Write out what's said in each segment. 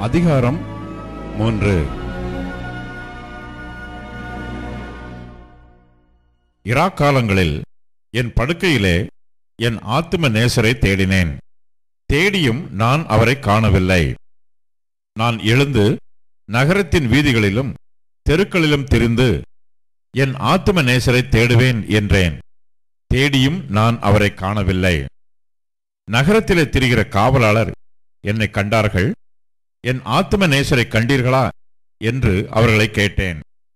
அதிகாரம் மூன்று இராக்காலங்களில் என் படுக்கையிலே என் ஆத்தும நேசரை தேடினேன் தேடியும் நான் அவரை காணவில்லை நான் எழுந்து நகரத்தின் வீதிகளிலும் தெருக்களிலும் திரிந்து என் ஆத்தும நேசரை தேடுவேன் என்றேன் தேடியும் நான் அவரை காணவில்லை நகரத்திலே திரிகிற காவலாளர் என்னை கண்டார்கள் என் ஆத்தும நேசரை கண்டீர்களா என்று அவர்களை கேட்டேன்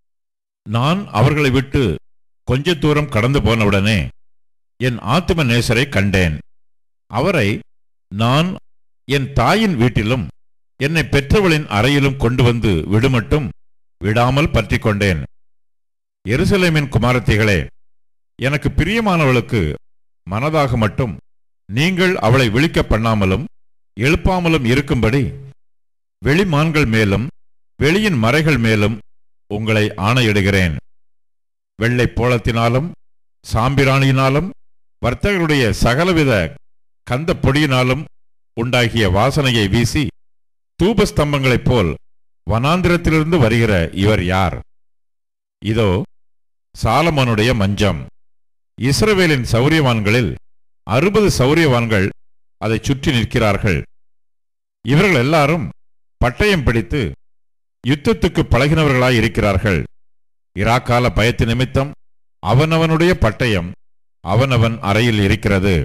நான் அவர்களை விட்டு கொஞ்ச தூரம் கடந்து போனவுடனே என் ஆத்தும நேசரை கண்டேன் அவரை நான் என் தாயின் வீட்டிலும் என்னை பெற்றவளின் அறையிலும் கொண்டு வந்து விடுமட்டும் விடாமல் பற்றி கொண்டேன் எருசலேமின் குமாரத்திகளே எனக்கு பிரியமானவளுக்கு மனதாக மட்டும் நீங்கள் அவளை விழிக்க பண்ணாமலும் எழுப்பாமலும் இருக்கும்படி வெளிமான்கள் மேலும் வெளியின் மறைகள் மேலும் உங்களை ஆணையிடுகிறேன் வெள்ளை போளத்தினாலும் சாம்பிராணியினாலும் வர்த்தகருடைய சகலவித கந்த பொடியினாலும் உண்டாகிய வாசனையை வீசி தூபஸ்தம்பங்களைப் போல் வனாந்திரத்திலிருந்து வருகிற இவர் யார் இதோ சாலமோனுடைய மஞ்சம் இஸ்ரவேலின் சௌரியவான்களில் அறுபது சௌரியவான்கள் அதை சுற்றி நிற்கிறார்கள் இவர்கள் எல்லாரும் பட்டயம் பிடித்து யுத்தத்துக்கு பழகினவர்களாய் இருக்கிறார்கள் இராக்கால பயத்து நிமித்தம் அவனவனுடைய பட்டயம் அவனவன் அறையில் இருக்கிறது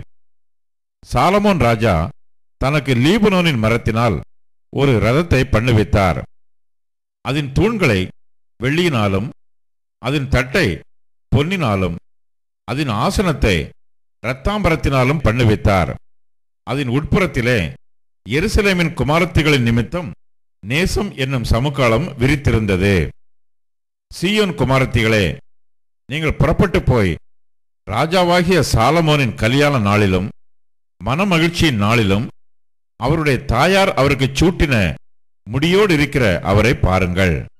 சாலமோன் ராஜா தனக்கு லீபனோனின் மரத்தினால் ஒரு ரதத்தை பண்ணுவித்தார் அதன் தூண்களை வெள்ளியினாலும் அதன் தட்டை பொன்னினாலும் அதன் ஆசனத்தை இரத்தாம்பரத்தினாலும் பண்ணுவித்தார் அதன் உட்புறத்திலே எருசலேமின் குமாரத்திகளின் நிமித்தம் நேசம் என்னும் சமுக்காலம் விரித்திருந்தது சீயோன் குமாரத்திகளே நீங்கள் புறப்பட்டு போய் ராஜாவாகிய சாலமோனின் கல்யாண நாளிலும் மனமகிழ்ச்சியின் நாளிலும் அவருடைய தாயார் அவருக்கு சூட்டின முடியோடு இருக்கிற அவரை பாருங்கள்